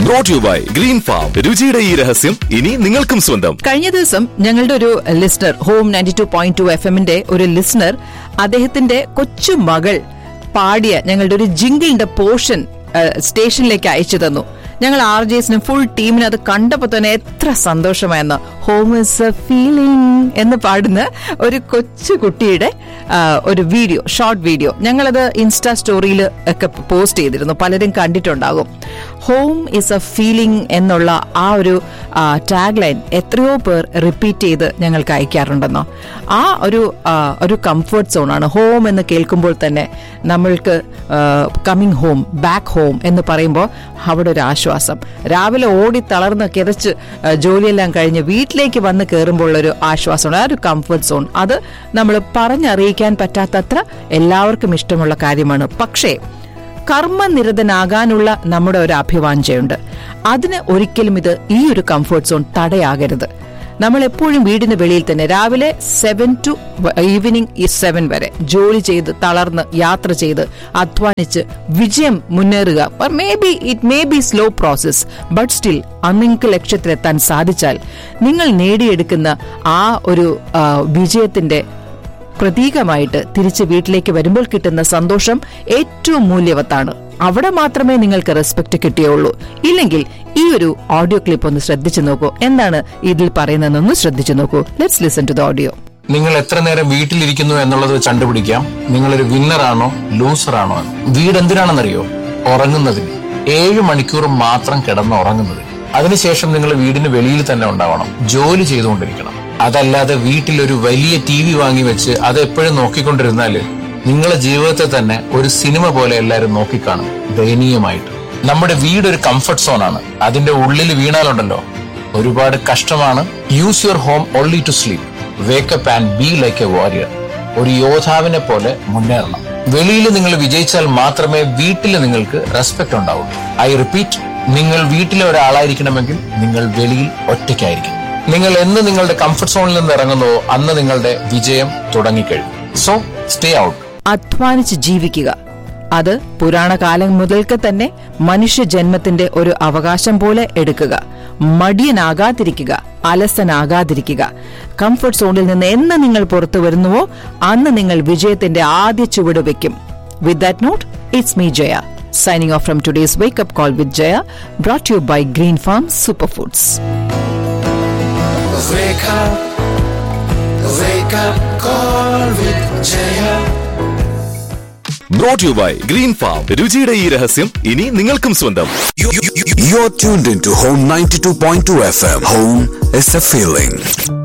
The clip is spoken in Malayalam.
Brought you by green farm രുചിയുടെ ഈ രഹസ്യം ഇനി നിങ്ങൾക്കും സ്വന്തം കഴിഞ്ഞ ദിവസം ഞങ്ങളുടെ ഒരു listener home ninety two point two F എമ്മിന്റെ ഒരു ലിസ്ണർ അദ്ദേഹത്തിന്റെ കൊച്ചു മകൾ പാടിയ ഞങ്ങളുടെ ഒരു ജിങ്കിളിന്റെ പോർഷൻ സ്റ്റേഷനിലേക്ക് അയച്ചു തന്നു ഞങ്ങൾ ആർ ജെസിനും ഫുൾ ടീമിനും അത് കണ്ടപ്പോൾ തന്നെ എത്ര സന്തോഷമായെന്ന് ഹോം ഇസ് എ ഫീലിംഗ് എന്ന് പാടുന്ന ഒരു കൊച്ചു കുട്ടിയുടെ ആ, ഒരു വീഡിയോ ഷോർട്ട് വീഡിയോ ഞങ്ങളത് ഇൻസ്റ്റാ സ്റ്റോറിയിൽ ഒക്കെ പോസ്റ്റ് ചെയ്തിരുന്നു പലരും കണ്ടിട്ടുണ്ടാകും ഹോം ഇസ് എ ഫീലിംഗ് എന്നുള്ള ആ ഒരു ടാഗ് ലൈൻ എത്രയോ പേർ റിപ്പീറ്റ് ചെയ്ത് ഞങ്ങൾക്ക് അയക്കാറുണ്ടെന്നോ ആ ഒരു ആ, ഒരു കംഫർട്ട് സോണാണ് ഹോം എന്ന് കേൾക്കുമ്പോൾ തന്നെ നമ്മൾക്ക് കമ്മിങ് ഹോം ബാക്ക് ഹോം എന്ന് പറയുമ്പോൾ അവിടെ ഒരു ആശ്വാസം രാവിലെ ഓടി തളർന്ന് കിതച്ച് ആ, ജോലിയെല്ലാം കഴിഞ്ഞ് വീട്ടിലേക്ക് വന്ന് കയറുമ്പോൾ ഒരു ആശ്വാസമാണ് ആ ഒരു കംഫർട്ട് സോൺ അത് നമ്മൾ പറഞ്ഞറിയിക്കാൻ പറ്റാത്തത്ര എല്ലാവർക്കും ഇഷ്ടമുള്ള കാര്യമാണ് പക്ഷേ കർമ്മനിരതനാകാനുള്ള നമ്മുടെ ഒരു അഭിവാഞ്ചയുണ്ട് അതിന് ഒരിക്കലും ഇത് ഈ ഒരു കംഫർട്ട് സോൺ തടയാകരുത് നമ്മൾ എപ്പോഴും വീടിന് വെളിയിൽ തന്നെ രാവിലെ സെവൻ ടു ഈവനിങ് സെവൻ വരെ ജോലി ചെയ്ത് തളർന്ന് യാത്ര ചെയ്ത് അധ്വാനിച്ച് വിജയം മുന്നേറുക may be it may be slow process but still നിങ്ങൾക്ക് ലക്ഷ്യത്തിലെത്താൻ സാധിച്ചാൽ നിങ്ങൾ നേടിയെടുക്കുന്ന ആ ഒരു ആ, വിജയത്തിന്റെ പ്രതീകമായിട്ട് തിരിച്ച് വീട്ടിലേക്ക് വരുമ്പോൾ കിട്ടുന്ന സന്തോഷം ഏറ്റവും മൂല്യവത്താണ് അവിടെ മാത്രമേ നിങ്ങൾക്ക് റെസ്പെക്ട് കിട്ടിയുള്ളൂ ഇല്ലെങ്കിൽ ഈ ഒരു ഓഡിയോ ക്ലിപ്പ് ഒന്ന് ശ്രദ്ധിച്ചു നോക്കൂ എന്താണ് ഇതിൽ പറയുന്നതെന്നൊന്ന് ശ്രദ്ധിച്ചു നോക്കൂ let's listen to the audio നിങ്ങൾ എത്ര നേരം വീട്ടിലിരിക്കുന്നു എന്നുള്ളത് വെച്ച് കണ്ടുപിടിക്കാം നിങ്ങളൊരു വിന്നറാണോ ലൂസറാണോ എന്ന് വീട് എന്തിനാണെന്നറിയോ ഉറങ്ങുന്നതിന് ഏഴ് മണിക്കൂർ മാത്രം കിടന്ന് ഉറങ്ങുന്നതിന് അതിനുശേഷം നിങ്ങൾ വീടിന് വെളിയിൽ തന്നെ ഉണ്ടാവണം ജോലി ചെയ്തുകൊണ്ടിരിക്കണം അതല്ലാതെ വീട്ടിൽ ഒരു വലിയ ടി വി വാങ്ങി വെച്ച് അത് എപ്പോഴും നോക്കിക്കൊണ്ടിരുന്നാല് നിങ്ങളെ ജീവിതത്തെ തന്നെ ഒരു സിനിമ പോലെ എല്ലാവരും നോക്കിക്കാണും ദയനീയമായിട്ട് നമ്മുടെ വീട് ഒരു കംഫർട്ട് സോൺ ആണ് അതിന്റെ ഉള്ളിൽ വീണാലുണ്ടല്ലോ ഒരുപാട് കഷ്ടമാണ് use your home only to sleep wake up and be like a warrior ഒരു യോദ്ധാവിനെ പോലെ മുന്നേറണം വെളിയിൽ നിങ്ങൾ വിജയിച്ചാൽ മാത്രമേ വീട്ടിൽ നിങ്ങൾക്ക് റെസ്പെക്ട് ഉണ്ടാവൂ ഐ റിപ്പീറ്റ് നിങ്ങൾ വീട്ടിലെ ഒരാളായിരിക്കണമെങ്കിൽ നിങ്ങൾ വെളിയിൽ ഒറ്റയ്ക്കായിരിക്കും നിങ്ങൾ എന്ന് നിങ്ങളുടെ കംഫർട്ട് സോണിൽ നിന്ന് ഇറങ്ങുന്നുവോ അന്ന് നിങ്ങളുടെ വിജയം തുടങ്ങിക്കഴിയും സോ സ്റ്റേ ഔട്ട് അധ്വാനിച്ച് ജീവിക്കുക അത് പുരാണകാലം മുതൽക്ക് തന്നെ മനുഷ്യജന്മത്തിന്റെ ഒരു അവകാശം പോലെ എടുക്കുക മടിയനാകാതിരിക്കുക അലസനാകാതിരിക്കുക കംഫർട്ട് സോണിൽ നിന്ന് എന്ന് നിങ്ങൾ പുറത്തു വരുന്നുവോ അന്ന് നിങ്ങൾ വിജയത്തിന്റെ ആദ്യ ചുവട് വെക്കും with that note it's me Jaya signing off from today's wake up call with Jaya brought you by green farm super foods Wake up, wake up, call with Jaya. Brought you by green farm രുചിയുടെ ഈ രഹസ്യം ഇനി നിങ്ങൾക്കും സ്വന്തം You're tuned into Home 92.2 FM. Home is a feeling.